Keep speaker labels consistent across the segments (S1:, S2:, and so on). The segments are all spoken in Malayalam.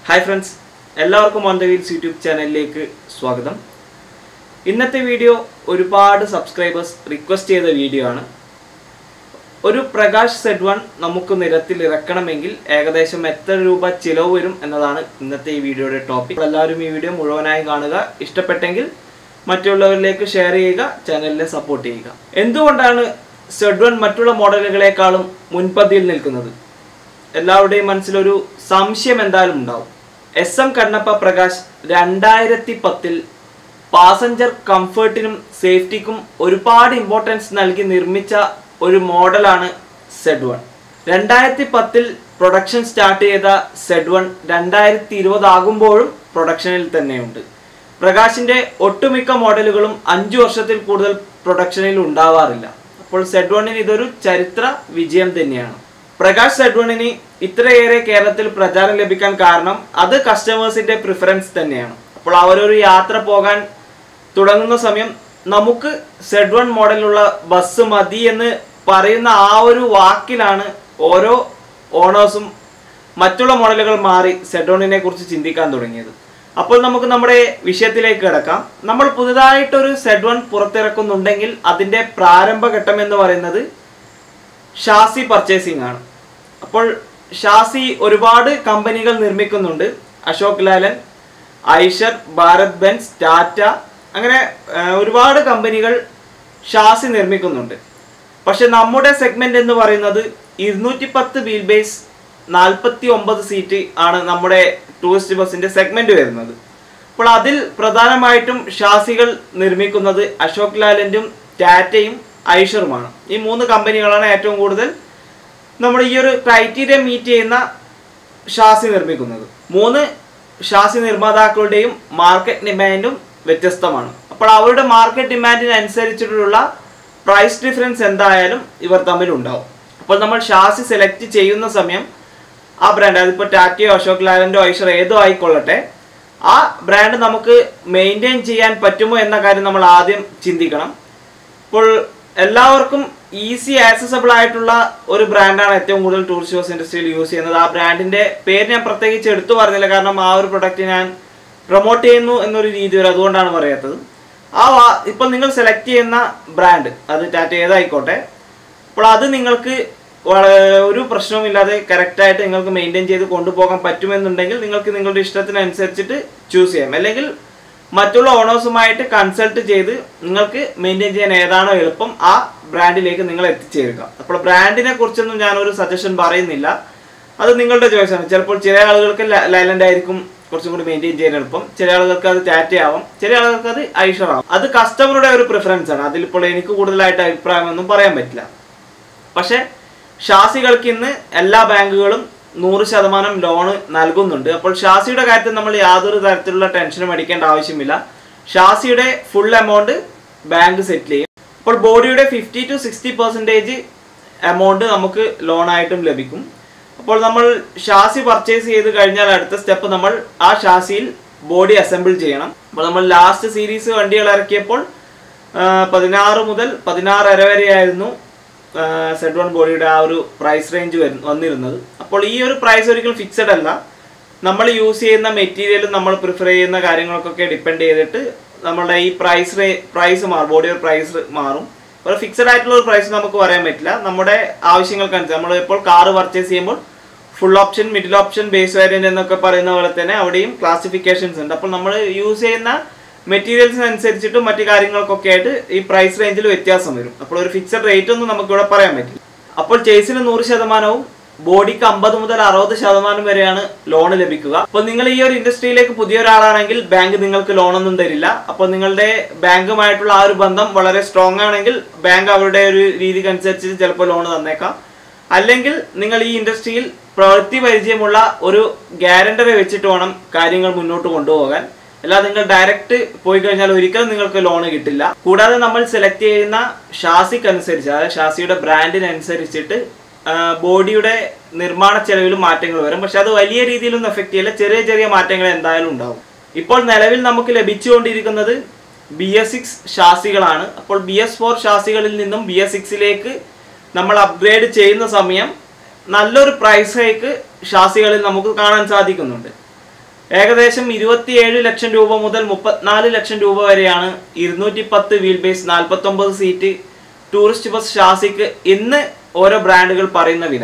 S1: ഹായ് ഫ്രണ്ട്സ് എല്ലാവർക്കും ഓൺ ദ വീൽസ് യൂട്യൂബ് ചാനലിലേക്ക് സ്വാഗതം ഇന്നത്തെ വീഡിയോ ഒരുപാട് സബ്സ്ക്രൈബേഴ്സ് റിക്വസ്റ്റ് ചെയ്ത വീഡിയോ ആണ് ഒരു പ്രകാശ് സെഡ് വൺ നമുക്ക് നിരത്തിൽ ഇറക്കണമെങ്കിൽ ഏകദേശം എത്ര രൂപ ചിലവ് വരും എന്നതാണ് ഇന്നത്തെ ഈ വീഡിയോയുടെ ടോപ്പിക് എല്ലാവരും ഈ വീഡിയോ മുഴുവനായി കാണുക ഇഷ്ടപ്പെട്ടെങ്കിൽ മറ്റുള്ളവരിലേക്ക് ഷെയർ ചെയ്യുക ചാനലിനെ സപ്പോർട്ട് ചെയ്യുക എന്തുകൊണ്ടാണ് സെഡ് വൺ മറ്റുള്ള മോഡലുകളെക്കാളും മുൻപന്തിയിൽ നിൽക്കുന്നത് എല്ലാവരുടെയും മനസ്സിലൊരു സംശയം എന്തായാലും ഉണ്ടാവും എസ് എം കണ്ണപ്പ പ്രകാശ് രണ്ടായിരത്തി പത്തിൽ പാസഞ്ചർ കംഫർട്ടിനും സേഫ്റ്റിക്കും ഒരുപാട് ഇമ്പോർട്ടൻസ് നൽകി നിർമ്മിച്ച ഒരു മോഡലാണ് സെഡ് വൺ രണ്ടായിരത്തി പത്തിൽ പ്രൊഡക്ഷൻ സ്റ്റാർട്ട് ചെയ്ത സെഡ് വൺ രണ്ടായിരത്തി ഇരുപത് ആകുമ്പോഴും പ്രൊഡക്ഷനിൽ തന്നെയുണ്ട് പ്രകാശിന്റെ ഒട്ടുമിക്ക മോഡലുകളും അഞ്ചു വർഷത്തിൽ കൂടുതൽ പ്രൊഡക്ഷനിൽ ഉണ്ടാവാറില്ല അപ്പോൾ സെഡ് വണ്ണിന് ഇതൊരു ചരിത്ര വിജയം തന്നെയാണ് പ്രകാശ് സെഡ് വണ്ണിന് ഇത്രയേറെ കേരളത്തിൽ പ്രചാരം ലഭിക്കാൻ കാരണം അത് കസ്റ്റമേഴ്സിന്റെ പ്രിഫറൻസ് തന്നെയാണ് അപ്പോൾ അവരൊരു യാത്ര പോകാൻ തുടങ്ങുന്ന സമയം നമുക്ക് സെഡ് വൺ മോഡലുള്ള ബസ് മതി എന്ന് പറയുന്ന ആ ഒരു വാക്കിലാണ് ഓരോ ഓണേഴ്സും മറ്റുള്ള മോഡലുകൾ മാറി സെഡ് വണ്ണിനെ കുറിച്ച് ചിന്തിക്കാൻ തുടങ്ങിയത് അപ്പോൾ നമുക്ക് നമ്മുടെ വിഷയത്തിലേക്ക് കിടക്കാം നമ്മൾ പുതുതായിട്ടൊരു സെഡ് വൺ പുറത്തിറക്കുന്നുണ്ടെങ്കിൽ അതിന്റെ പ്രാരംഭഘട്ടം എന്ന് പറയുന്നത് ഷാസി പർച്ചേസിംഗ് ആണ് അപ്പോൾ ഷാസി ഒരുപാട് കമ്പനികൾ നിർമ്മിക്കുന്നുണ്ട് അശോക് ലാലൻ ഐഷർ ഭാരത് ബെൻസ് ടാറ്റ അങ്ങനെ ആ, ഒരുപാട് കമ്പനികൾ ഷാസി നിർമ്മിക്കുന്നുണ്ട് പക്ഷെ നമ്മുടെ സെഗ്മെന്റ് എന്ന് പറയുന്നത് ഇരുന്നൂറ്റി പത്ത് വീൽ ബേസ് നാൽപ്പത്തി ഒമ്പത് സീറ്റ് ആണ് നമ്മുടെ ടൂറിസ്റ്റ് ബസിന്റെ സെഗ്മെന്റ് വരുന്നത് അപ്പോൾ അതിൽ പ്രധാനമായിട്ടും ഷാസികൾ നിർമ്മിക്കുന്നത് അശോക് ലാലൻറ്റും ടാറ്റയും ഐഷറുമാണ് ഈ മൂന്ന് കമ്പനികളാണ് ഏറ്റവും കൂടുതൽ നമ്മുടെ ഈ ഒരു ക്രൈറ്റീരിയ മീറ്റ് ചെയ്യുന്ന ഷാസി നിർമ്മിക്കുന്നത് മൂന്ന് ഷാസി നിർമ്മാതാക്കളുടെയും മാർക്കറ്റ് ഡിമാൻഡും വ്യത്യസ്തമാണ് അപ്പോൾ അവരുടെ മാർക്കറ്റ് ഡിമാൻഡിനനുസരിച്ചിട്ടുള്ള പ്രൈസ് ഡിഫറൻസ് എന്തായാലും ഇവർ തമ്മിൽ ഉണ്ടാവും അപ്പോൾ നമ്മൾ ഷാസി സെലക്ട് ചെയ്യുന്ന സമയം ആ ബ്രാൻഡ് അതിപ്പോൾ ടാറ്റയോ അശോക് ലാലൻഡോ ഐഷർ ഏതോ ആയിക്കൊള്ളട്ടെ ആ ബ്രാൻഡ് നമുക്ക് മെയിൻറ്റെയിൻ ചെയ്യാൻ പറ്റുമോ എന്ന കാര്യം നമ്മൾ ആദ്യം ചിന്തിക്കണം ഇപ്പോൾ എല്ലാവർക്കും ഈസി ആക്സസബിൾ ആയിട്ടുള്ള ഒരു ബ്രാൻഡാണ് ഏറ്റവും കൂടുതൽ ടൂറിസ്റ്റ് ബസ് ഇൻഡസ്ട്രിയിൽ യൂസ് ചെയ്യുന്നത് ആ ബ്രാൻഡിന്റെ പേര് ഞാൻ പ്രത്യേകിച്ച് എടുത്തു പറഞ്ഞില്ല കാരണം ആ ഒരു പ്രൊഡക്റ്റ് ഞാൻ പ്രൊമോട്ട് ചെയ്യുന്നു എന്നൊരു രീതി വരെ അതുകൊണ്ടാണ് പറയാത്തത് ആ വാ- ഇപ്പോൾ നിങ്ങൾ സെലക്ട് ചെയ്യുന്ന ബ്രാൻഡ് അത് ടാറ്റ ഏതായിക്കോട്ടെ അപ്പോൾ അത് നിങ്ങൾക്ക് വള- ഒരു പ്രശ്നവുമില്ലാതെ കറക്റ്റായിട്ട് നിങ്ങൾക്ക് മെയിൻറ്റെയിൻ ചെയ്ത് കൊണ്ടുപോകാൻ പറ്റുമെന്നുണ്ടെങ്കിൽ നിങ്ങൾക്ക് നിങ്ങളുടെ ഇഷ്ടത്തിനനുസരിച്ചിട്ട് ചൂസ് ചെയ്യാം അല്ലെങ്കിൽ മറ്റുള്ള ഓണേഴ്സുമായിട്ട് കൺസൾട്ട് ചെയ്ത് നിങ്ങൾക്ക് മെയിൻറ്റെയിൻ ചെയ്യാൻ ഏതാണോ എളുപ്പം ആ ബ്രാൻഡിലേക്ക് നിങ്ങൾ എത്തിച്ചേരുക അപ്പോൾ ബ്രാൻഡിനെ കുറിച്ചൊന്നും ഞാനൊരു സജഷൻ പറയുന്നില്ല അത് നിങ്ങളുടെ ചോയ്സാണ് ചിലപ്പോൾ ചില ആളുകൾക്ക് ലൈലൻഡ് ആയിരിക്കും കുറച്ചും കൂടി മെയിൻറ്റെയിൻ ചെയ്യാൻ എളുപ്പം ചില ആളുകൾക്ക് അത് ടാറ്റ ആവും ചില ആളുകൾക്ക് അത് ഐഷർ ആവും അത് കസ്റ്റമറുടെ ഒരു പ്രിഫറൻസ് ആണ് അതിലിപ്പോൾ എനിക്ക് കൂടുതലായിട്ട് അഭിപ്രായമൊന്നും പറയാൻ പറ്റില്ല പക്ഷേ ഷാസികൾക്ക് ഇന്ന് എല്ലാ ബാങ്കുകളും നൂറ് ശതമാനം ലോണ് നൽകുന്നുണ്ട് അപ്പോൾ ഷാസിയുടെ കാര്യത്തിൽ നമ്മൾ യാതൊരു തരത്തിലുള്ള ടെൻഷനും അടിക്കേണ്ട ആവശ്യമില്ല ഷാസിയുടെ ഫുൾ എമൗണ്ട് ബാങ്ക് സെറ്റിൽ ചെയ്യും അപ്പോൾ ബോഡിയുടെ fifty to sixty percentage amount നമുക്ക് ലോണായിട്ടും ലഭിക്കും അപ്പോൾ നമ്മൾ ഷാസി പർച്ചേസ് ചെയ്ത് കഴിഞ്ഞാൽ അടുത്ത സ്റ്റെപ്പ് നമ്മൾ ആ ഷാസിയിൽ ബോഡി അസംബിൾ ചെയ്യണം അപ്പോൾ നമ്മൾ ലാസ്റ്റ് സീരീസ് വണ്ടികൾ ഇറക്കിയപ്പോൾ ആ, പതിനാറ് മുതൽ പതിനാറര വരെയായിരുന്നു സെഡ് വൺ ബോഡിയുടെ ആ ഒരു പ്രൈസ് റേഞ്ച് വന്നിരുന്നത് അപ്പോൾ ഈ ഒരു പ്രൈസ് ഒരിക്കലും ഫിക്സഡ് അല്ല നമ്മൾ യൂസ് ചെയ്യുന്ന മെറ്റീരിയലും നമ്മൾ പ്രിഫർ ചെയ്യുന്ന കാര്യങ്ങൾക്കൊക്കെ ഡിപ്പെൻഡ് ചെയ്തിട്ട് നമ്മളുടെ ഈ പ്രൈസ് റേ പ്രൈസ് മാറും ബോഡിയുടെ പ്രൈസ് മാറും ഒരു ഫിക്സഡ് ആയിട്ടുള്ള ഒരു പ്രൈസ് നമുക്ക് പറയാൻ പറ്റില്ല നമ്മുടെ ആവശ്യങ്ങൾക്കനുസരിച്ച് നമ്മൾ ഇപ്പോൾ കാറ് പർച്ചേസ് ചെയ്യുമ്പോൾ full option middle option base variant എന്നൊക്കെ പറയുന്ന പോലെ തന്നെ അവിടെയും ക്ലാസിഫിക്കേഷൻസ് ഉണ്ട് അപ്പോൾ നമ്മൾ യൂസ് ചെയ്യുന്ന മെറ്റീരിയൽസിനനുസരിച്ചിട്ടും മറ്റു കാര്യങ്ങൾക്കൊക്കെ ആയിട്ട് ഈ പ്രൈസ് റേഞ്ചിൽ വ്യത്യാസം വരും അപ്പോൾ ഒരു ഫിക്സഡ് റേറ്റ് ഒന്നും നമുക്ക് ഇവിടെ പറയാൻ പറ്റില്ല അപ്പോൾ ചേസിന് നൂറ് ശതമാനവും ബോഡിക്ക് അമ്പത് മുതൽ അറുപത് ശതമാനം വരെയാണ് ലോൺ ലഭിക്കുക അപ്പോൾ നിങ്ങൾ ഈ ഒരു ഇൻഡസ്ട്രിയിലേക്ക് പുതിയ ഒരാളാണെങ്കിൽ ബാങ്ക് നിങ്ങൾക്ക് ലോണൊന്നും തരില്ല അപ്പോൾ നിങ്ങളുടെ ബാങ്കുമായിട്ടുള്ള ആ ഒരു ബന്ധം വളരെ സ്ട്രോങ് ആണെങ്കിൽ ബാങ്ക് അവരുടെ ഒരു രീതിക്ക് അനുസരിച്ച് ചിലപ്പോൾ ലോൺ തന്നേക്കാം അല്ലെങ്കിൽ നിങ്ങൾ ഈ ഇൻഡസ്ട്രിയിൽ പ്രവൃത്തി പരിചയമുള്ള ഒരു ഗ്യാരണ്ടറെ വെച്ചിട്ട് വേണം കാര്യങ്ങൾ മുന്നോട്ട് കൊണ്ടുപോകാൻ അല്ലാതെ നിങ്ങൾ ഡയറക്റ്റ് പോയി കഴിഞ്ഞാൽ ഒരിക്കലും നിങ്ങൾക്ക് ലോൺ കിട്ടില്ല കൂടാതെ നമ്മൾ സെലക്ട് ചെയ്യുന്ന ഷാസിക്ക് അനുസരിച്ച് അതായത് ഷാസിയുടെ ബ്രാൻഡിനനുസരിച്ചിട്ട് ബോഡിയുടെ നിർമ്മാണ ചെലവിലും മാറ്റങ്ങൾ വരും പക്ഷെ അത് വലിയ രീതിയിലൊന്നും എഫക്റ്റ് ചെയ്യില്ല ചെറിയ ചെറിയ മാറ്റങ്ങൾ എന്തായാലും ഉണ്ടാവും ഇപ്പോൾ നിലവിൽ നമുക്ക് ലഭിച്ചുകൊണ്ടിരിക്കുന്നത് ബി എസ് സിക്സ് ഷാസികളാണ് അപ്പോൾ ബി എസ് ഫോർ ഷാസികളിൽ നിന്നും ബി എസ് സിക്സിലേക്ക് നമ്മൾ അപ്ഗ്രേഡ് ചെയ്യുന്ന സമയം നല്ലൊരു പ്രൈസ് ഹൈക്ക് ഷാസികളിൽ നമുക്ക് കാണാൻ സാധിക്കുന്നുണ്ട് ഏകദേശം ഇരുപത്തിയേഴ് ലക്ഷം രൂപ മുതൽ മുപ്പത്തിനാല് ലക്ഷം രൂപ വരെയാണ് ഇരുന്നൂറ്റി പത്ത് വീൽ ബേസ് നാൽപ്പത്തൊമ്പത് സീറ്റ് ടൂറിസ്റ്റ് ബസ് ഷാസിക്ക് ഇന്ന് ഓരോ ബ്രാൻഡുകൾ പറയുന്ന വില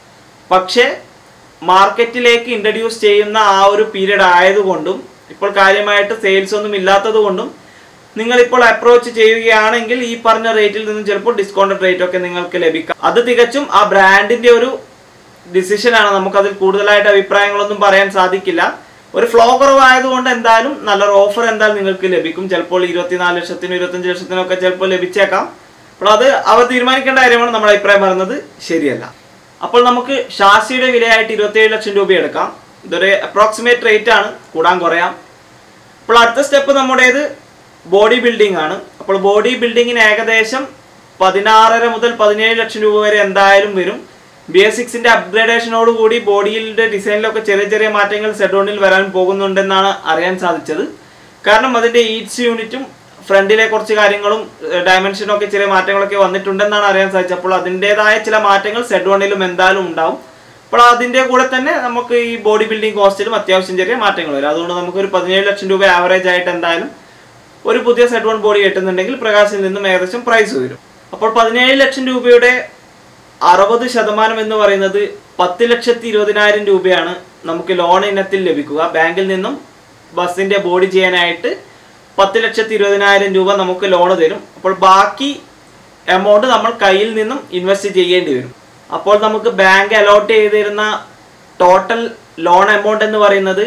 S1: പക്ഷേ മാർക്കറ്റിലേക്ക് ഇൻട്രൊഡ്യൂസ് ചെയ്യുന്ന ആ ഒരു പീരീഡ് ആയതുകൊണ്ടും ഇപ്പോൾ കാര്യമായിട്ട് സെയിൽസ് ഒന്നും ഇല്ലാത്തത് കൊണ്ടും നിങ്ങൾ ഇപ്പോൾ അപ്രോച്ച് ചെയ്യുകയാണെങ്കിൽ ഈ പറഞ്ഞ റേറ്റിൽ നിന്നും ചിലപ്പോൾ ഡിസ്കൗണ്ടഡ് റേറ്റ് ഒക്കെ നിങ്ങൾക്ക് ലഭിക്കാം അത് തികച്ചും ആ ബ്രാൻഡിന്റെ ഒരു ഡിസിഷനാണ് നമുക്കതിൽ കൂടുതലായിട്ട് അഭിപ്രായങ്ങളൊന്നും പറയാൻ സാധിക്കില്ല ഒരു ഫ്ലോ കുറവായതുകൊണ്ട് എന്തായാലും നല്ലൊരു ഓഫർ എന്തായാലും നിങ്ങൾക്ക് ലഭിക്കും ചിലപ്പോൾ ഇരുപത്തിനാല് ലക്ഷത്തിനും ഇരുപത്തഞ്ച് ലക്ഷത്തിനൊക്കെ ചിലപ്പോൾ ലഭിച്ചേക്കാം അപ്പോൾ അത് അവർ തീരുമാനിക്കേണ്ട കാര്യമാണ് നമ്മുടെ അഭിപ്രായം പറയുന്നത് ശരിയല്ല അപ്പോൾ നമുക്ക് ഷാസിയുടെ വിലയായിട്ട് ഇരുപത്തിയേഴ് ലക്ഷം രൂപ എടുക്കാം ഇതൊരു അപ്രോക്സിമേറ്റ് റേറ്റ് ആണ് കൂടാൻ കുറയാം അപ്പോൾ അടുത്ത സ്റ്റെപ്പ് നമ്മുടേത് ബോഡി ബിൽഡിംഗ് ആണ് അപ്പോൾ ബോഡി ബിൽഡിങ്ങിന് ഏകദേശം പതിനാറര മുതൽ പതിനേഴ് ലക്ഷം രൂപ വരെ എന്തായാലും വരും ബി എസ് സിക്സിന്റെ അപ്ഗ്രേഡേഷനോട് കൂടി ബോഡിയുടെ ഡിസൈനിലൊക്കെ ചെറിയ ചെറിയ മാറ്റങ്ങൾ സെഡോണിൽ വരാൻ പോകുന്നുണ്ടെന്നാണ് അറിയാൻ സാധിച്ചത് കാരണം അതിന്റെ ഈറ്റ്സ് യൂണിറ്റും ഫ്രണ്ടിലെ കുറച്ച് കാര്യങ്ങളും ഡയമെൻഷനും ഒക്കെ ചെറിയ മാറ്റങ്ങളൊക്കെ വന്നിട്ടുണ്ടെന്നാണ് അറിയാൻ സാധിച്ചത് അപ്പോൾ അതിൻ്റെതായ ചില മാറ്റങ്ങൾ സെഡ് വണ്ണിലും എന്തായാലും ഉണ്ടാവും അപ്പോൾ അതിന്റെ കൂടെ തന്നെ നമുക്ക് ഈ ബോഡി ബിൽഡിംഗ് കോസ്റ്റിലും അത്യാവശ്യം ചെറിയ മാറ്റങ്ങൾ വരും അതുകൊണ്ട് നമുക്ക് ഒരു പതിനേഴ് ലക്ഷം രൂപ ആവറേജ് ആയിട്ട് എന്തായാലും ഒരു പുതിയ സെഡ് വൺ ബോഡി കിട്ടുന്നുണ്ടെങ്കിൽ പ്രകാശിൽ നിന്നും ഏകദേശം പ്രൈസ് വരും അപ്പോൾ പതിനേഴ് ലക്ഷം രൂപയുടെ അറുപത് ശതമാനം എന്ന് പറയുന്നത് പത്ത് ലക്ഷത്തി ഇരുപതിനായിരം രൂപയാണ് നമുക്ക് ലോൺ ഇനത്തിൽ ലഭിക്കുക ബാങ്കിൽ നിന്നും ബസ്സിന്റെ ബോഡി ചെയ്യാനായിട്ട് പത്ത് ലക്ഷത്തി ഇരുപതിനായിരം രൂപ നമുക്ക് ലോൺ തരും അപ്പോൾ ബാക്കി എമൗണ്ട് നമ്മൾ കയ്യിൽ നിന്നും ഇൻവെസ്റ്റ് ചെയ്യേണ്ടി വരും അപ്പോൾ നമുക്ക് ബാങ്ക് അലോട്ട് ചെയ്തിരുന്ന ടോട്ടൽ ലോൺ എമൗണ്ട് എന്ന് പറയുന്നത്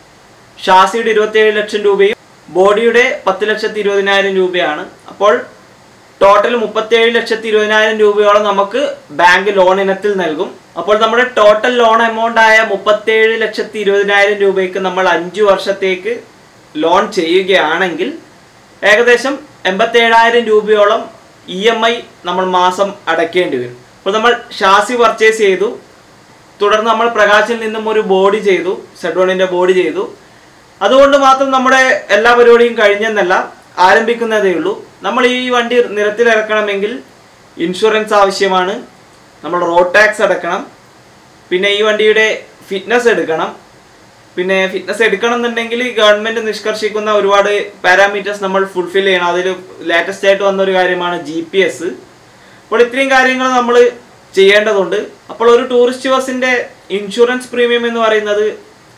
S1: ഷാസിയുടെ ഇരുപത്തിയേഴ് ലക്ഷം രൂപയും ബോഡിയുടെ പത്ത് ലക്ഷത്തി ഇരുപതിനായിരം രൂപയാണ് അപ്പോൾ ടോട്ടൽ മുപ്പത്തിയേഴ് ലക്ഷത്തി ഇരുപതിനായിരം രൂപയോളം നമുക്ക് ബാങ്ക് ലോൺ ഇനത്തിൽ നൽകും അപ്പോൾ നമ്മുടെ ടോട്ടൽ ലോൺ എമൗണ്ട് ആയ മുപ്പത്തിയേഴ് ലക്ഷത്തി ഇരുപതിനായിരം രൂപയ്ക്ക് നമ്മൾ അഞ്ചു വർഷത്തേക്ക് ലോൺ ചെയ്യുകയാണെങ്കിൽ ഏകദേശം എൺപത്തേഴായിരം രൂപയോളം ഇ എം ഐ നമ്മൾ മാസം അടയ്ക്കേണ്ടി വരും അപ്പോൾ നമ്മൾ ഷാസി പർച്ചേസ് ചെയ്തു തുടർന്ന് നമ്മൾ പ്രകാശിൽ നിന്നും ഒരു ബോഡി ചെയ്തു സെഡോണിന്റെ ബോഡി ചെയ്തു അതുകൊണ്ട് മാത്രം നമ്മുടെ എല്ലാ പരിപാടിയും കഴിഞ്ഞെന്നല്ല ആരംഭിക്കുന്നതേ ഉള്ളൂ നമ്മൾ ഈ വണ്ടി നിരത്തിൽ ഇറക്കണമെങ്കിൽ ഇൻഷുറൻസ് ആവശ്യമാണ് നമ്മൾ റോഡ് ടാക്സ് അടക്കണം പിന്നെ ഈ വണ്ടിയുടെ ഫിറ്റ്നസ് എടുക്കണം പിന്നെ ഫിറ്റ്നസ് എടുക്കണം എന്നുണ്ടെങ്കിൽ ഗവൺമെന്റ് നിഷ്കർഷിക്കുന്ന ഒരുപാട് പാരാമീറ്റേഴ്സ് നമ്മൾ ഫുൾഫിൽ ചെയ്യണം അതിൽ ലേറ്റസ്റ്റ് ആയിട്ട് വന്ന ഒരു കാര്യമാണ് ജി പി എസ് അപ്പോൾ ഇത്രയും കാര്യങ്ങൾ നമ്മൾ ചെയ്യേണ്ടതുണ്ട് അപ്പോൾ ഒരു ടൂറിസ്റ്റ് ബസ്സിന്റെ ഇൻഷുറൻസ് പ്രീമിയം എന്ന് പറയുന്നത്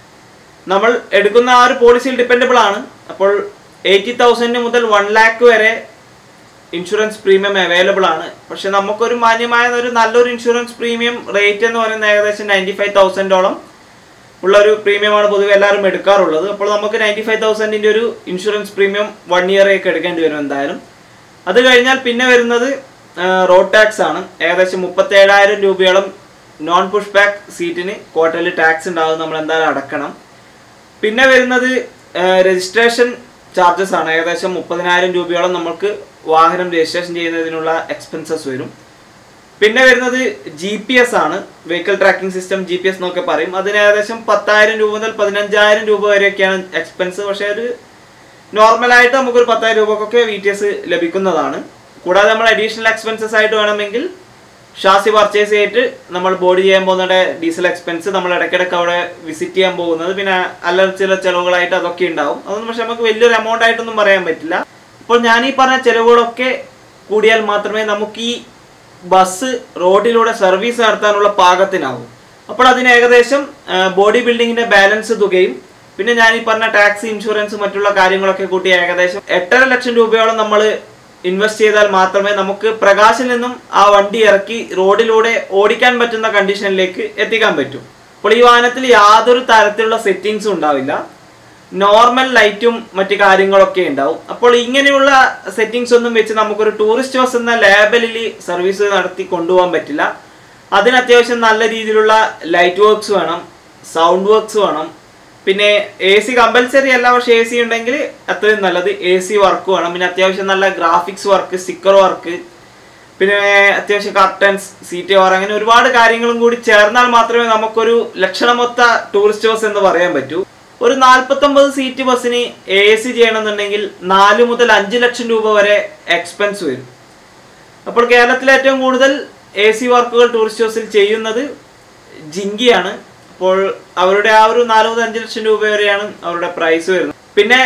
S1: നമ്മൾ എടുക്കുന്ന ആ ഒരു പോളിസിയിൽ ഡിപ്പെൻഡബിൾ ആണ് അപ്പോൾ എയ്റ്റി തൗസൻഡ് മുതൽ വൺ ലാക്ക് വരെ ഇൻഷുറൻസ് പ്രീമിയം അവൈലബിൾ ആണ് പക്ഷെ നമുക്കൊരു മാന്യമായ ഒരു നല്ലൊരു ഇൻഷുറൻസ് പ്രീമിയം റേറ്റ് എന്ന് പറയുന്നത് ഏകദേശം നയൻറ്റി ഫൈവ് തൗസൻഡോളം ഉള്ള ഒരു പ്രീമിയമാണ് പൊതുവെ എല്ലാവരും എടുക്കാറുള്ളത് അപ്പോൾ നമുക്ക് നയൻറ്റി ഫൈവ് തൗസൻഡിൻ്റെ ഒരു ഇൻഷുറൻസ് പ്രീമിയം വൺ ഇയറേക്ക് എടുക്കേണ്ടി വരും എന്തായാലും അത് കഴിഞ്ഞാൽ പിന്നെ വരുന്നത് റോഡ് ടാക്സ് ആണ് ഏകദേശം മുപ്പത്തേഴായിരം രൂപയോളം നോൺ പുഷ് ബാക്ക് സീറ്റിന് ക്വാർട്ടർലി ടാക്സ് ഉണ്ടാകും നമ്മൾ എന്തായാലും അടക്കണം പിന്നെ വരുന്നത് രജിസ്ട്രേഷൻ ചാർജസ് ആണ് ഏകദേശം മുപ്പതിനായിരം രൂപയോളം നമുക്ക് വാഹനം രജിസ്ട്രേഷൻ ചെയ്യുന്നതിനുള്ള എക്സ്പെൻസസ് വരും പിന്നെ വരുന്നത് ജി പി എസ് ആണ് vehicle tracking system G P S എന്നൊക്കെ പറയും അതിന് ഏകദേശം പത്തായിരം രൂപ മുതൽ പതിനഞ്ചായിരം രൂപ വരെയൊക്കെയാണ് എക്സ്പെൻസ് പക്ഷേ ഒരു നോർമലായിട്ട് നമുക്കൊരു പത്തായിരം രൂപക്കൊക്കെ വി ടി എസ് ലഭിക്കുന്നതാണ് കൂടാതെ നമ്മൾ അഡീഷണൽ എക്സ്പെൻസസ് ആയിട്ട് വേണമെങ്കിൽ ഷാസി പർച്ചേസ് ചെയ്തിട്ട് നമ്മൾ ബോഡി ചെയ്യാൻ പോകുന്ന ഡീസൽ എക്സ്പെൻസ് നമ്മൾ ഇടയ്ക്കിടയ്ക്ക് അവിടെ വിസിറ്റ് ചെയ്യാൻ പോകുന്നത് പിന്നെ അല്ലറ ചില ചിലവുകളായിട്ട് അതൊക്കെ ഉണ്ടാവും അതൊന്നും പക്ഷെ നമുക്ക് വലിയൊരു എമൗണ്ട് ആയിട്ടൊന്നും പറയാൻ പറ്റില്ല അപ്പോൾ ഞാൻ ഈ പറഞ്ഞ ചിലവുകളൊക്കെ കൂടിയാൽ മാത്രമേ നമുക്ക് ഈ ബസ് റോഡിലൂടെ സർവീസ് നടത്താനുള്ള പാകത്തിനാവും അപ്പോൾ അതിന് ഏകദേശം ബോഡി ബിൽഡിങ്ങിന്റെ ബാലൻസ് തുകയും പിന്നെ ഞാൻ ഈ പറഞ്ഞ ടാക്സ് ഇൻഷുറൻസ് മറ്റുള്ള കാര്യങ്ങളൊക്കെ കൂട്ടി ഏകദേശം എട്ടര ലക്ഷം രൂപയോളം നമ്മൾ ഇൻവെസ്റ്റ് ചെയ്താൽ മാത്രമേ നമുക്ക് പ്രകാശിൽ നിന്നും ആ വണ്ടി ഇറക്കി റോഡിലൂടെ ഓടിക്കാൻ പറ്റുന്ന കണ്ടീഷനിലേക്ക് എത്തിക്കാൻ പറ്റൂ അപ്പോൾ ഈ വാഹനത്തിൽ യാതൊരു തരത്തിലുള്ള സെറ്റിങ്സും ഉണ്ടാവില്ല നോർമൽ ലൈറ്റും മറ്റു കാര്യങ്ങളൊക്കെ ഉണ്ടാവും അപ്പോൾ ഇങ്ങനെയുള്ള സെറ്റിങ്സ് ഒന്നും വെച്ച് നമുക്കൊരു ടൂറിസ്റ്റ് ബസ് എന്ന ലേബലിൽ സർവീസ് നടത്തി കൊണ്ടുപോകാൻ പറ്റില്ല അതിന് അത്യാവശ്യം നല്ല രീതിയിലുള്ള ലൈറ്റ് വർക്ക്സ് വേണം സൗണ്ട് വർക്ക്സ് വേണം പിന്നെ എ സി കമ്പൽസറി അല്ല പക്ഷെ എ സി ഉണ്ടെങ്കിൽ അത്രയും നല്ലത് എ സി വർക്ക് വേണം പിന്നെ അത്യാവശ്യം നല്ല ഗ്രാഫിക്സ് വർക്ക് സ്റ്റിക്കർ വർക്ക് പിന്നെ അത്യാവശ്യം കർട്ടൻസ് സീറ്റ് കവർ അങ്ങനെ ഒരുപാട് കാര്യങ്ങളും കൂടി ചേർന്നാൽ മാത്രമേ നമുക്കൊരു ലക്ഷണമൊത്ത ടൂറിസ്റ്റ് ബസ് എന്ന് പറയാൻ പറ്റൂ ഒരു നാൽപ്പത്തൊമ്പത് സീറ്റ് ബസ്സിന് എ സി ചെയ്യണമെന്നുണ്ടെങ്കിൽ നാല് മുതൽ അഞ്ച് ലക്ഷം രൂപ വരെ എക്സ്പെൻസ് വരും അപ്പോൾ കേരളത്തിലെ ഏറ്റവും കൂടുതൽ എ സി വർക്കുകൾ ടൂറിസ്റ്റ് ബസ്സിൽ ചെയ്യുന്നത് ജിങ്കിയാണ് അപ്പോൾ അവരുടെ ആ ഒരു നാല് മുതൽ അഞ്ച് ലക്ഷം രൂപ വരെയാണ് അവരുടെ പ്രൈസ് വരുന്നത് പിന്നെ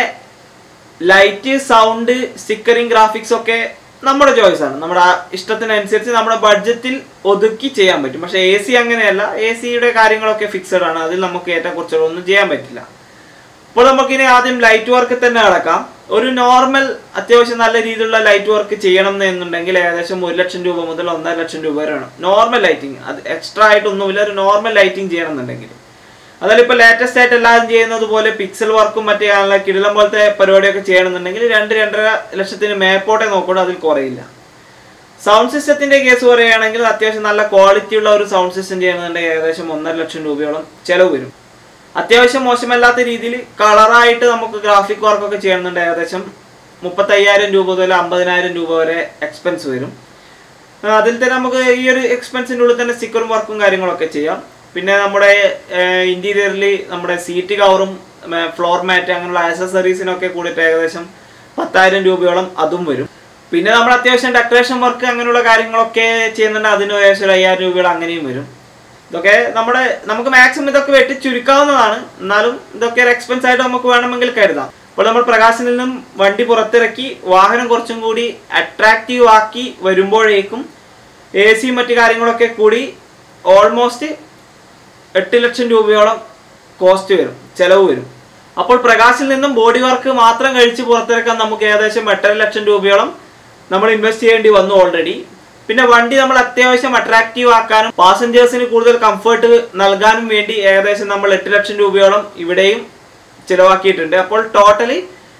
S1: ലൈറ്റ് സൗണ്ട് സ്റ്റിക്കറിംഗ് ഗ്രാഫിക്സ് ഒക്കെ നമ്മുടെ ചോയ്സ് ആണ് നമ്മുടെ ആ ഇഷ്ടത്തിനനുസരിച്ച് നമ്മുടെ ബഡ്ജറ്റിൽ ഒതുക്കി ചെയ്യാൻ പറ്റും പക്ഷേ എ സി അങ്ങനെയല്ല എ സിയുടെ കാര്യങ്ങളൊക്കെ ഫിക്സഡ് ആണ് അതിൽ നമുക്ക് ഏറ്റക്കുറച്ചുകൾ ഒന്നും ചെയ്യാൻ പറ്റില്ല അപ്പോൾ നമുക്കിനി ആദ്യം ലൈറ്റ് വർക്ക് തന്നെ നടക്കാം ഒരു നോർമൽ അത്യാവശ്യം നല്ല രീതിയിലുള്ള ലൈറ്റ് വർക്ക് ചെയ്യണം എന്നുണ്ടെങ്കിൽ ഏകദേശം ഒരു ലക്ഷം രൂപ മുതൽ ഒന്നര ലക്ഷം രൂപ വരെ വേണം നോർമൽ ലൈറ്റിംഗ് അത് എക്സ്ട്രാ ആയിട്ടൊന്നുമില്ല ഒരു നോർമൽ ലൈറ്റിംഗ് ചെയ്യണം എന്നുണ്ടെങ്കിൽ അതായത് ഇപ്പോൾ ലേറ്റസ്റ്റ് ആയിട്ട് എല്ലാവരും ചെയ്യുന്നത് പോലെ പിക്സൽ വർക്കും മറ്റേ ആളുടെ കിടിലം പോലത്തെ പരിപാടിയൊക്കെ ചെയ്യണമെന്നുണ്ടെങ്കിൽ രണ്ട് രണ്ടര ലക്ഷത്തിന് മേപ്പോട്ടെ നോക്കൂടെ അതിൽ കുറയില്ല സൗണ്ട് സിസ്റ്റത്തിന്റെ കേസ് പറയുകയാണെങ്കിൽ അത്യാവശ്യം നല്ല ക്വാളിറ്റി ഉള്ള ഒരു സൗണ്ട് സിസ്റ്റം ചെയ്യണമെന്നുണ്ടെങ്കിൽ ഏകദേശം ഒന്നര ലക്ഷം രൂപയോളം ചെലവ് വരും അത്യാവശ്യം മോശമല്ലാത്ത രീതിയിൽ കളറായിട്ട് നമുക്ക് ഗ്രാഫിക് വർക്കൊക്കെ ചെയ്യണമെന്നുണ്ട് ഏകദേശം മുപ്പത്തയ്യായിരം രൂപ മുതൽ അമ്പതിനായിരം രൂപ വരെ എക്സ്പെൻസ് വരും ആ, അതിൽ തന്നെ നമുക്ക് ഈ ഒരു എക്സ്പെൻസിൻ്റെ ഉള്ളിൽ തന്നെ സ്റ്റിക്കറും വർക്കും കാര്യങ്ങളൊക്കെ ചെയ്യാം പിന്നെ നമ്മുടെ ഇന്റീരിയറിൽ നമ്മുടെ സീറ്റ് കവറും ഫ്ലോർ മാറ്റ് അങ്ങനെയുള്ള ആക്സസറീസിനൊക്കെ കൂടിയിട്ട് ഏകദേശം പത്തായിരം രൂപയോളം അതും വരും പിന്നെ നമ്മൾ അത്യാവശ്യം ഡെക്കറേഷൻ വർക്ക് അങ്ങനെയുള്ള കാര്യങ്ങളൊക്കെ ചെയ്യുന്നുണ്ട് അതിന് ഏകദേശം ഒരു അയ്യായിരം രൂപയോളം അങ്ങനെയും വരും ഇതൊക്കെ നമ്മുടെ നമുക്ക് മാക്സിമം ഇതൊക്കെ വെട്ടി ചുരുക്കാവുന്നതാണ് എന്നാലും ഇതൊക്കെ ഒരു എക്സ്പെൻസ് ആയിട്ട് നമുക്ക് വേണമെങ്കിൽ കരുതാം അപ്പോൾ നമ്മൾ പ്രകാശിൽ നിന്നും വണ്ടി പുറത്തിറക്കി വാഹനം കുറച്ചും കൂടി അട്രാക്റ്റീവ് ആക്കി വരുമ്പോഴേക്കും എ സി മറ്റു കാര്യങ്ങളൊക്കെ കൂടി ഓൾമോസ്റ്റ് എട്ട് ലക്ഷം രൂപയോളം കോസ്റ്റ് വരും ചെലവ് വരും അപ്പോൾ പ്രകാശിൽ നിന്നും ബോഡി വർക്ക് മാത്രം കഴിച്ച് പുറത്തിറക്കാൻ നമുക്ക് ഏകദേശം എട്ടര ലക്ഷം രൂപയോളം നമ്മൾ ഇൻവെസ്റ്റ് ചെയ്യേണ്ടി വന്നു ഓൾറെഡി പിന്നെ വണ്ടി നമ്മൾ അത്യാവശ്യം അട്രാക്റ്റീവ് ആക്കാനും പാസഞ്ചേഴ്സിന് കൂടുതൽ കംഫർട്ട് നൽകാനും വേണ്ടി ഏകദേശം നമ്മൾ എട്ട് ലക്ഷം രൂപയോളം ഇവിടെയും ചിലവാക്കിയിട്ടുണ്ട് അപ്പോൾ ടോട്ടലി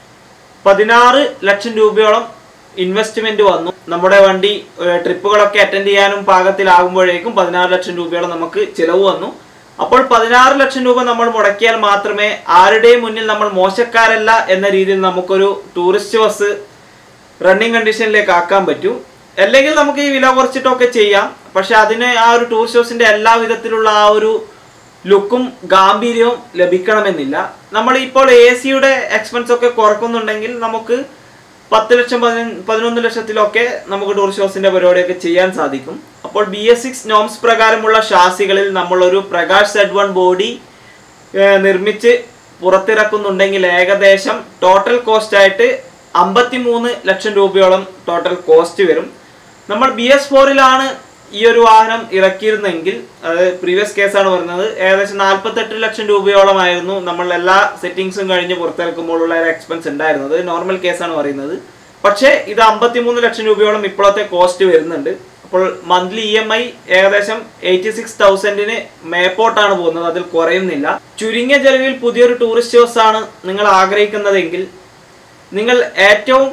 S1: പതിനാറ് ലക്ഷം രൂപയോളം ഇൻവെസ്റ്റ്മെന്റ് വന്നു നമ്മുടെ വണ്ടി ഏഹ്, ട്രിപ്പുകളൊക്കെ അറ്റൻഡ് ചെയ്യാനും പാകത്തിലാകുമ്പോഴേക്കും പതിനാറ് ലക്ഷം രൂപയോളം നമുക്ക് ചിലവ് വന്നു അപ്പോൾ പതിനാറ് ലക്ഷം രൂപ നമ്മൾ മുടക്കിയാൽ മാത്രമേ ആരുടെയും മുന്നിൽ നമ്മൾ മോശക്കാരല്ല എന്ന രീതിയിൽ നമുക്കൊരു ടൂറിസ്റ്റ് ബസ് റണ്ണിങ് കണ്ടീഷനിലേക്ക് ആക്കാൻ പറ്റൂ അല്ലെങ്കിൽ നമുക്ക് ഈ വില കുറച്ചിട്ടൊക്കെ ചെയ്യാം പക്ഷെ അതിന് ആ ഒരു ടൂറിസ്റ്റ് ബസിന്റെ എല്ലാ വിധത്തിലുള്ള ആ ഒരു ലുക്കും ഗാംഭീര്യവും ലഭിക്കണമെന്നില്ല നമ്മൾ ഇപ്പോൾ എ സിയുടെ എക്സ്പെൻസ് ഒക്കെ കുറക്കുന്നുണ്ടെങ്കിൽ നമുക്ക് പത്ത് ലക്ഷം പതിനൊന്ന് പതിനൊന്ന് ലക്ഷത്തിലൊക്കെ നമുക്ക് ടൂറിസ്റ്റ് ബസിന്റെ പരിപാടിയൊക്കെ ചെയ്യാൻ സാധിക്കും അപ്പോൾ ബി എസ് സിക്സ് നോംസ് പ്രകാരമുള്ള ഷാസികളിൽ നമ്മളൊരു പ്രകാശ് സെഡ് വൺ ബോഡി നിർമ്മിച്ച് പുറത്തിറക്കുന്നുണ്ടെങ്കിൽ ഏകദേശം ടോട്ടൽ കോസ്റ്റ് ആയിട്ട് അമ്പത്തി മൂന്ന് ലക്ഷം രൂപയോളം ടോട്ടൽ കോസ്റ്റ് വരും നമ്മൾ ബി എസ് ഫോറിലാണ് ഈ ഒരു വാഹനം ഇറക്കിയിരുന്നെങ്കിൽ അത് പ്രീവിയസ് കേസാണ് പറയുന്നത് ഏകദേശം നാൽപ്പത്തെട്ട് ലക്ഷം രൂപയോളമായിരുന്നു നമ്മൾ എല്ലാ സെറ്റിങ്സും കഴിഞ്ഞ് പുറത്തിറക്കുമ്പോഴുള്ള ഒരു എക്സ്പെൻസ് ഉണ്ടായിരുന്നത് നോർമൽ കേസാണ് പറയുന്നത് പക്ഷേ ഇത് അമ്പത്തിമൂന്ന് ലക്ഷം രൂപയോളം ഇപ്പോഴത്തെ കോസ്റ്റ് വരുന്നുണ്ട് അപ്പോൾ മന്ത്ലി ഇ എം ഐ ഏകദേശം എയ്റ്റി സിക്സ് തൗസൻഡിന് മേപ്പോട്ടാണ് പോകുന്നത് അതിൽ കുറയുന്നില്ല ചുരുങ്ങിയ ചെലവിൽ പുതിയൊരു ടൂറിസ്റ്റ് ബസ് ആണ് നിങ്ങൾ ആഗ്രഹിക്കുന്നതെങ്കിൽ നിങ്ങൾ ഏറ്റവും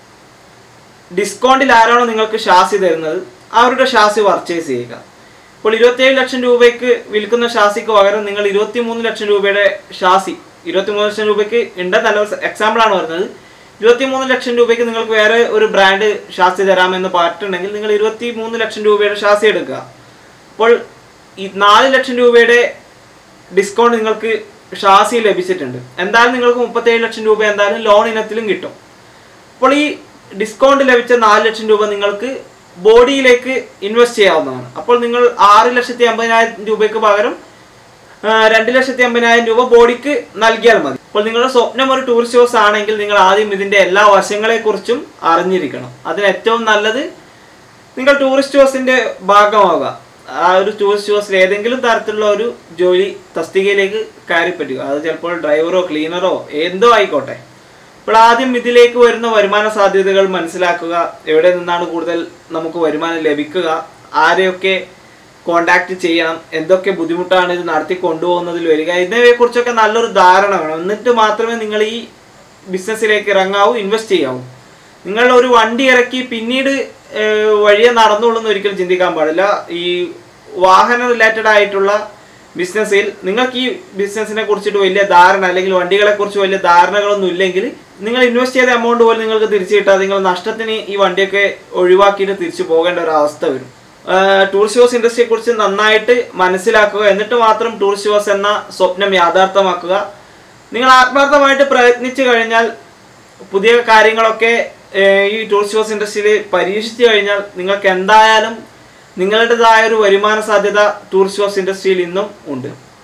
S1: ഡിസ്കൗണ്ടിൽ ആരാണോ നിങ്ങൾക്ക് ഷാസി തരുന്നത് അവരുടെ ഷാസി പർച്ചേസ് ചെയ്യുക ഇപ്പോൾ ഇരുപത്തിയേഴ് ലക്ഷം രൂപയ്ക്ക് വിൽക്കുന്ന ഷാസിക്ക് പകരം നിങ്ങൾ ഇരുപത്തി മൂന്ന് ലക്ഷം രൂപയുടെ ഷാസി ഇരുപത്തി മൂന്ന് ലക്ഷം രൂപയ്ക്ക് ഉണ്ട് നല്ല എക്സാമ്പിൾ ആണ് പറയുന്നത് ഇരുപത്തി മൂന്ന് ലക്ഷം രൂപയ്ക്ക് നിങ്ങൾക്ക് വേറെ ഒരു ബ്രാൻഡ് ഷാസി തരാമെന്ന് പറഞ്ഞിട്ടുണ്ടെങ്കിൽ നിങ്ങൾ ഇരുപത്തി മൂന്ന് ലക്ഷം രൂപയുടെ ഷാസി എടുക്കുക അപ്പോൾ ഈ നാല് ലക്ഷം രൂപയുടെ ഡിസ്കൗണ്ട് നിങ്ങൾക്ക് ഷാസി ലഭിച്ചിട്ടുണ്ട് എന്തായാലും നിങ്ങൾക്ക് മുപ്പത്തേഴ് ലക്ഷം രൂപ എന്തായാലും ലോൺ ഇനത്തിലും കിട്ടും അപ്പോൾ ഈ ഡിസ്കൗണ്ട് ലഭിച്ച നാല് ലക്ഷം രൂപ നിങ്ങൾക്ക് ബോഡിയിലേക്ക് ഇൻവെസ്റ്റ് ചെയ്യാവുന്നതാണ് അപ്പോൾ നിങ്ങൾ ആറ് ലക്ഷത്തി അമ്പതിനായിരം രൂപയ്ക്ക് പകരം ആ, രണ്ട് ലക്ഷത്തി അമ്പതിനായിരം രൂപ ബോഡിക്ക് നൽകിയാൽ മതി അപ്പോൾ നിങ്ങളുടെ സ്വപ്നം ഒരു ടൂറിസ്റ്റ് ബസ് ആണെങ്കിൽ നിങ്ങൾ ആദ്യം ഇതിന്റെ എല്ലാ വശങ്ങളെക്കുറിച്ചും അറിഞ്ഞിരിക്കണം അതിന് ഏറ്റവും നല്ലത് നിങ്ങൾ ടൂറിസ്റ്റ് ബസിന്റെ ഭാഗമാവുക ആ ഒരു ടൂറിസ്റ്റ് ബസ്സിൽ ഏതെങ്കിലും തരത്തിലുള്ള ഒരു ജോലി തസ്തികയിലേക്ക് കയറി പറ്റുക അത് ചിലപ്പോൾ ഡ്രൈവറോ ക്ലീനറോ എന്തോ ആയിക്കോട്ടെ അപ്പോൾ ആദ്യം ഇതിലേക്ക് വരുന്ന വരുമാന സാധ്യതകൾ മനസ്സിലാക്കുക എവിടെ നിന്നാണ് കൂടുതൽ നമുക്ക് വരുമാനം ലഭിക്കുക ആരെയൊക്കെ കോണ്ടാക്ട് ചെയ്യണം എന്തൊക്കെ ബുദ്ധിമുട്ടാണ് ഇത് നടത്തി കൊണ്ടുപോകുന്നതിൽ വരിക ഇതിനെക്കുറിച്ചൊക്കെ നല്ലൊരു ധാരണ വേണം എന്നിട്ട് മാത്രമേ നിങ്ങൾ ഈ ബിസിനസ്സിലേക്ക് ഇറങ്ങാവൂ ഇൻവെസ്റ്റ് ചെയ്യാവൂ നിങ്ങൾ ഒരു വണ്ടി ഇറക്കി പിന്നീട് ഏഹ്, വഴിയെ നടന്നുള്ളൂ എന്ന് ഒരിക്കലും ചിന്തിക്കാൻ പാടില്ല ഈ വാഹന റിലേറ്റഡ് ആയിട്ടുള്ള ബിസിനസ്സിൽ നിങ്ങൾക്ക് ഈ ബിസിനസ്സിനെ കുറിച്ചിട്ട് വലിയ ധാരണ അല്ലെങ്കിൽ വണ്ടികളെ കുറിച്ച് വലിയ ധാരണകളൊന്നും ഇല്ലെങ്കിൽ നിങ്ങൾ ഇൻവെസ്റ്റ് ചെയ്ത എമൗണ്ട് പോലും നിങ്ങൾക്ക് തിരിച്ചു കിട്ടാതെ നിങ്ങൾ നഷ്ടത്തിന് ഈ വണ്ടിയൊക്കെ ഒഴിവാക്കിയിട്ട് തിരിച്ചു പോകേണ്ട ഒരു അവസ്ഥ വരും ടൂറിസ്റ്റ് ബസ് ഇൻഡസ്ട്രിയെ കുറിച്ച് നന്നായിട്ട് മനസ്സിലാക്കുക എന്നിട്ട് മാത്രം ടൂറിസ്റ്റ് ബസ് എന്ന സ്വപ്നം യാഥാർത്ഥ്യമാക്കുക നിങ്ങൾ ആത്മാർത്ഥമായിട്ട് പ്രയത്നിച്ചു കഴിഞ്ഞാൽ പുതിയ കാര്യങ്ങളൊക്കെ ഏഹ്, ഈ ടൂറിസ്റ്റ് ബസ് ഇൻഡസ്ട്രിയിൽ പരീക്ഷിച്ചു കഴിഞ്ഞാൽ നിങ്ങൾക്ക് എന്തായാലും നിങ്ങളുടേതായ ഒരു വരുമാന സാധ്യത ടൂറിസ്റ്റ് ബസ് ഇൻഡസ്ട്രിയിൽ ഇന്നും ഉണ്ട്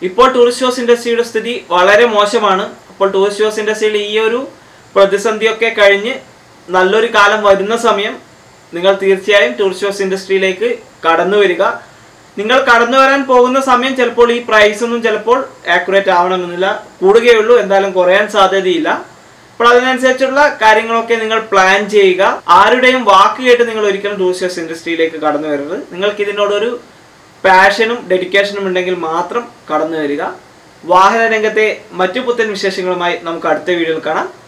S1: ഇപ്പോൾ ടൂറിസ്റ്റ് ഹൗസ് ഇൻഡസ്ട്രിയുടെ സ്ഥിതി വളരെ മോശമാണ് അപ്പോൾ ടൂറിസ്റ്റ് ഹൗസ് ഇൻഡസ്ട്രിയിൽ ഈ ഒരു പ്രതിസന്ധിയൊക്കെ കഴിഞ്ഞ് നല്ലൊരു കാലം വരുന്ന സമയം നിങ്ങൾ തീർച്ചയായും ടൂറിസ്റ്റ് ഹൗസ് ഇൻഡസ്ട്രിയിലേക്ക് കടന്നു വരിക നിങ്ങൾ കടന്നു വരാൻ പോകുന്ന സമയം ചിലപ്പോൾ ഈ പ്രൈസ് ഒന്നും ചിലപ്പോൾ ആക്യുറേറ്റ് ആവണമെന്നില്ല കൂടുകയുള്ളൂ എന്തായാലും കുറയാൻ സാധ്യതയില്ല അപ്പോൾ അതിനനുസരിച്ചുള്ള കാര്യങ്ങളൊക്കെ നിങ്ങൾ പ്ലാൻ ചെയ്യുക ആരുടെയും വാക്ക് കേട്ട് നിങ്ങൾ ഒരിക്കലും ടൂറിസ്റ്റ് ഹൗസ് ഇൻഡസ്ട്രിയിലേക്ക് കടന്നു വരരുത് നിങ്ങൾക്ക് ഇതിനോടൊരു പാഷനും ഡെഡിക്കേഷനും ഉണ്ടെങ്കിൽ മാത്രം കടന്നു വരിക വാഹന രംഗത്തെ മറ്റു പുത്തൻ വിശേഷങ്ങളുമായി നമുക്ക് അടുത്ത വീഡിയോയിൽ കാണാം